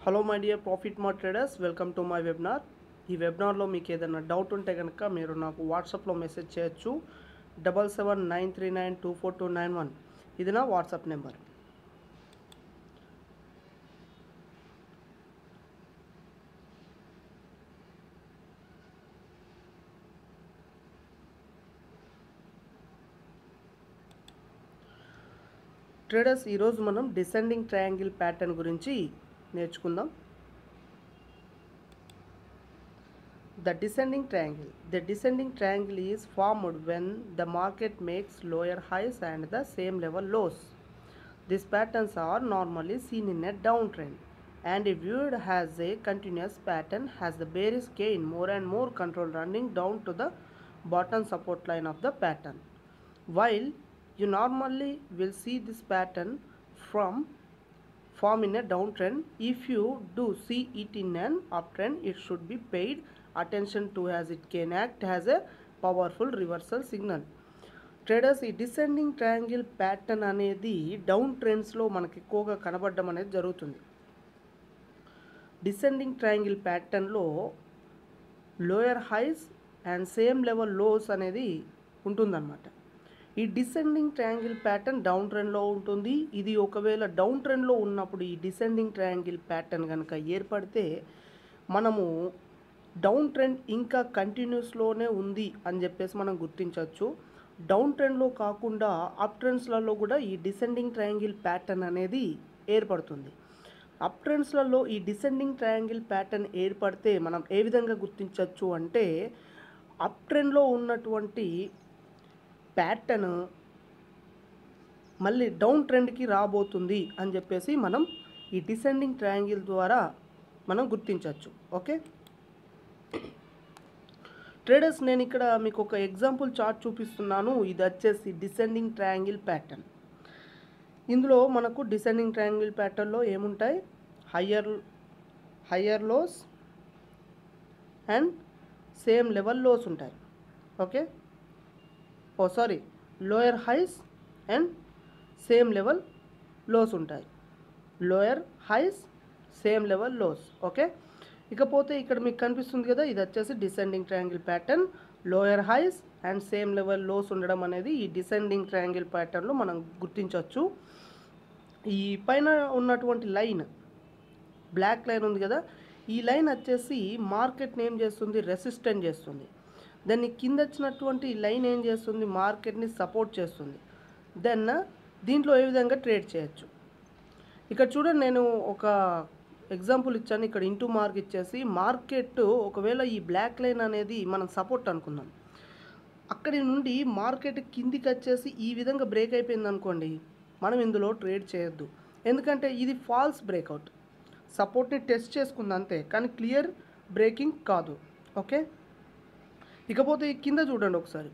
Hello my dear profit మా traders welcome to my webinar ఈ వెబినార్లో మీకు ఏదైనా డౌట్ ఉంటే కనుక మీరు నాకు వాట్సాప్లో మెసేజ్ చేయొచ్చు double seven nine three nine two four two nine one ఇది నా వాట్సాప్ నెంబర్ ట్రేడర్స్ ఈరోజు మనం డిసెండింగ్ ట్రయాంగిల్ ప్యాటర్న్ గురించి నేర్చుకుందాం The descending triangle. The descending triangle is formed when the market makes lower highs and the same level lows. These patterns are normally seen in a downtrend and if viewed as a continuous pattern has the bearish gain more and more control running down to the bottom support line of the pattern. While you normally will see this pattern from form in a downtrend if you do see it in an uptrend it should be paid attention to as it can act as a powerful reversal signal traders ఈ descending triangle pattern అనేది down ట్రెండ్స్లో మనకి ఎక్కువగా కనబడడం అనేది జరుగుతుంది descending triangle ప్యాటర్న్లో lower highs and same level lows అనేది ఉంటుందన్నమాట ఈ డిసెండింగ్ ట్రయాంగిల్ ప్యాటర్న్ డౌన్ ట్రెండ్లో ఉంటుంది ఇది ఒకవేళ డౌన్ ట్రెండ్లో ఉన్నప్పుడు ఈ డిసెండింగ్ ట్రయాంగిల్ ప్యాటర్న్ కనుక ఏర్పడితే మనము డౌన్ ట్రెండ్ ఇంకా కంటిన్యూస్లోనే ఉంది అని చెప్పేసి మనం గుర్తించవచ్చు డౌన్ ట్రెండ్లో కాకుండా అప్ ట్రెండ్స్లలో కూడా ఈ డిసెండింగ్ ట్రయాంగిల్ ప్యాటర్న్ అనేది ఏర్పడుతుంది అప్ ట్రెండ్స్లలో ఈ డిసెండింగ్ ట్రయాంగిల్ ప్యాటర్న్ ఏర్పడితే మనం ఏ విధంగా గుర్తించవచ్చు అంటే అప్ ట్రెండ్లో ఉన్నటువంటి ప్యాటర్న్ మళ్ళీ డౌన్ ట్రెండ్కి రాబోతుంది అని చెప్పేసి మనం ఈ డిసెండింగ్ ట్రయాంగిల్ ద్వారా మనం గుర్తించవచ్చు ఓకే ట్రేడర్స్ నేను ఇక్కడ మీకు ఒక ఎగ్జాంపుల్ చార్ట్ చూపిస్తున్నాను ఇది వచ్చేసి డిసెండింగ్ ట్రయాంగిల్ ప్యాటర్న్ ఇందులో మనకు డిసెండింగ్ ట్రయాంగిల్ ప్యాటర్న్లో ఏముంటాయి higher higher lows and same level lows ఉంటాయి okay oh sorry lower highs and same level lows ఉంటాయి lower highs same level lows okay ఇకపోతే ఇక్కడ మీకు కనిపిస్తుంది కదా ఇది వచ్చేసి descending triangle pattern lower highs and same level lows ఉండడం అనేది ఈ డిసెండింగ్ ట్రయాంగిల్ ప్యాటర్న్లో మనం గుర్తించవచ్చు ఈ పైన ఉన్నటువంటి లైన్ బ్లాక్ లైన్ ఉంది కదా ఈ లైన్ వచ్చేసి మార్కెట్ని ఏం చేస్తుంది రెసిస్టెంట్ చేస్తుంది దాన్ని కింద వచ్చినటువంటి లైన్ ఏం చేస్తుంది మార్కెట్ని సపోర్ట్ చేస్తుంది దెన్ దీంట్లో ఏ విధంగా ట్రేడ్ చేయొచ్చు ఇక్కడ చూడండి నేను ఒక ఎగ్జాంపుల్ ఇచ్చాను ఇక్కడ ఇంటూ మార్క్ ఇచ్చేసి మార్కెట్ ఒకవేళ ఈ బ్లాక్ లైన్ అనేది మనం సపోర్ట్ అనుకుందాం అక్కడి నుండి మార్కెట్ కిందికి వచ్చేసి ఈ విధంగా బ్రేక్ అయిపోయింది అనుకోండి మనం ఇందులో ట్రేడ్ చేయొద్దు ఎందుకంటే ఇది ఫాల్స్ బ్రేక్అవుట్ సపోర్ట్ని టెస్ట్ చేసుకుంది అంతే కానీ క్లియర్ బ్రేకింగ్ కాదు ఓకే ఇకపోతే ఈ కింద చూడండి ఒకసారి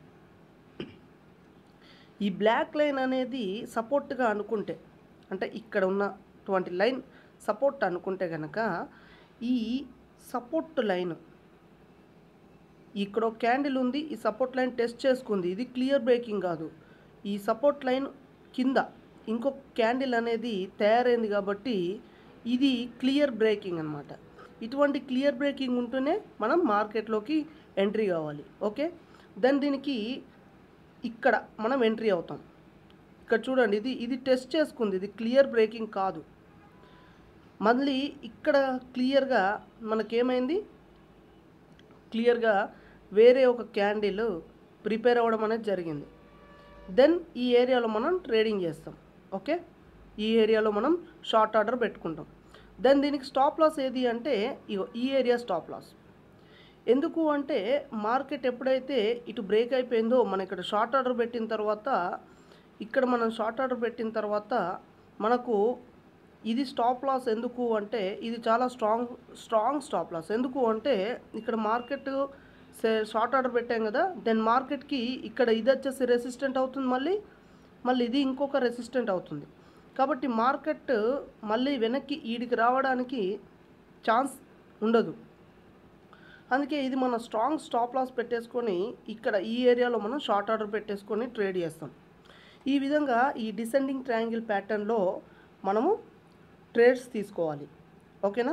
ఈ బ్లాక్ లైన్ అనేది సపోర్ట్గా అనుకుంటే అంటే ఇక్కడ ఉన్నటువంటి లైన్ సపోర్ట్ అనుకుంటే కనుక ఈ సపోర్ట్ లైన్ ఇక్కడ ఒక క్యాండిల్ ఉంది ఈ సపోర్ట్ లైన్ టెస్ట్ చేసుకుంది ఇది క్లియర్ బ్రేకింగ్ కాదు ఈ సపోర్ట్ లైన్ కింద ఇంకొక క్యాండిల్ అనేది తయారైంది కాబట్టి ఇది క్లియర్ బ్రేకింగ్ అనమాట ఇటువంటి క్లియర్ బ్రేకింగ్ ఉంటేనే మనం మార్కెట్లోకి ఎంట్రీ కావాలి ఓకే దెన్ దీనికి ఇక్కడ మనం ఎంట్రీ అవుతాం ఇక్కడ చూడండి ఇది ఇది టెస్ట్ చేసుకుంది ఇది క్లియర్ బ్రేకింగ్ కాదు మళ్ళీ ఇక్కడ క్లియర్గా మనకేమైంది క్లియర్గా వేరే ఒక క్యాండిల్ ప్రిపేర్ అవ్వడం అనేది జరిగింది దెన్ ఈ ఏరియాలో మనం ట్రేడింగ్ చేస్తాం ఓకే ఈ ఏరియాలో మనం షార్ట్ ఆర్డర్ పెట్టుకుంటాం దెన్ దీనికి స్టాప్ లాస్ ఏది అంటే ఇగో ఈ ఏరియా స్టాప్ లాస్ ఎందుకు అంటే మార్కెట్ ఎప్పుడైతే ఇటు బ్రేక్ అయిపోయిందో మనం ఇక్కడ షార్ట్ ఆర్డర్ పెట్టిన తర్వాత ఇక్కడ మనం షార్ట్ ఆర్డర్ పెట్టిన తర్వాత మనకు ఇది స్టాప్ లాస్ ఎందుకు అంటే ఇది చాలా స్ట్రాంగ్ స్ట్రాంగ్ స్టాప్ లాస్ ఎందుకు అంటే ఇక్కడ మార్కెట్ షార్ట్ ఆర్డర్ పెట్టాం కదా దెన్ మార్కెట్కి ఇక్కడ ఇది వచ్చేసి రెసిస్టెంట్ అవుతుంది మళ్ళీ మళ్ళీ ఇది ఇంకొక రెసిస్టెంట్ అవుతుంది కాబట్టి మార్కెట్ మళ్ళీ వెనక్కి ఈడికి రావడానికి ఛాన్స్ ఉండదు అందుకే ఇది మనం స్ట్రాంగ్ స్టాప్ లాస్ పెట్టేసుకొని ఇక్కడ ఈ ఏరియాలో మనం షార్ట్ ఆర్డర్ పెట్టేసుకొని ట్రేడ్ చేస్తాం ఈ విధంగా ఈ డిసెండింగ్ ట్రయాంగిల్ ప్యాటర్న్లో మనము ట్రేడ్స్ తీసుకోవాలి ఓకేనా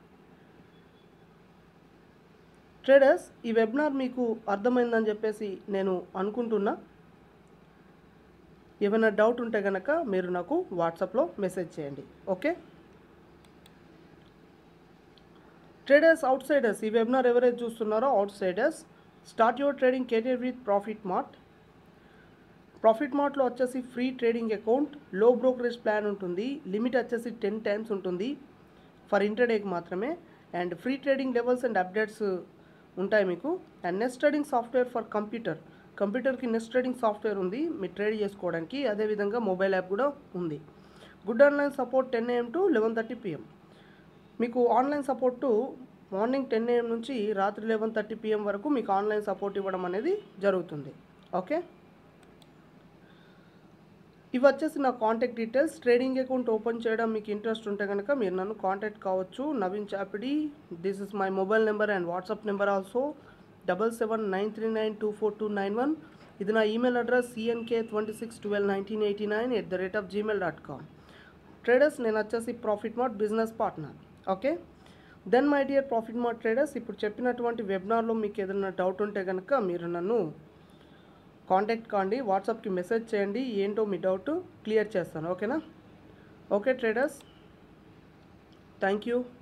ట్రేడర్స్ ఈ వెబినార్ మీకు అర్థమైందని చెప్పేసి నేను అనుకుంటున్నా ఏమైనా డౌట్ ఉంటే కనుక మీరు నాకు వాట్సాప్లో మెసేజ్ చేయండి ఓకే ట్రేడర్స్ అవుట్ సైడర్స్ ఈ వెబినార్ ఎవరైతే చూస్తున్నారో outsiders start your trading career with profit mart profit మార్ట్లో వచ్చేసి ఫ్రీ ట్రేడింగ్ అకౌంట్ లో బ్రోకరేజ్ ప్లాన్ ఉంటుంది లిమిట్ వచ్చేసి టెన్ టైమ్స్ ఉంటుంది ఫర్ ఇంటర్డేకి మాత్రమే and free trading levels and updates ఉంటాయి మీకు and nest trading software for computer కంప్యూటర్కి నెస్ట్ ట్రేడింగ్ సాఫ్ట్వేర్ ఉంది మీరు ట్రేడ్ చేసుకోవడానికి అదేవిధంగా మొబైల్ యాప్ కూడా ఉంది good online support ten AM to eleven thirty PM మీకు online support morning ten AM నుంచి రాత్రి లెవెన్ థర్టీ పిఎం వరకు మీకు ఆన్లైన్ సపోర్ట్ ఇవ్వడం అనేది జరుగుతుంది ఓకే ఇవి వచ్చేసి నా contact details trading account open చేయడం మీకు ఇంట్రెస్ట్ ఉంటే కనుక మీరు నన్ను కాంటాక్ట్ కావచ్చు Naveen Chapidi this is my mobile number and WhatsApp number also double seven nine three nine two four two nine one ఇది నా email address CNK twenty six twelve nineteen eighty nine at the rate of Gmail dot com traders నేను వచ్చేసి profit mart business partner okay then my dear profit mart traders ఇప్పుడు చెప్పినటువంటి వెబినార్లో మీకు ఏదైనా doubt ఉంటే కనుక మీరు నన్ను కాంటాక్ట్ కాండి వాట్సాప్కి మెసేజ్ చేయండి ఏంటో మీ డౌట్ క్లియర్ చేస్తాను ఓకేనా ఓకే ట్రేడర్స్ థ్యాంక్ యూ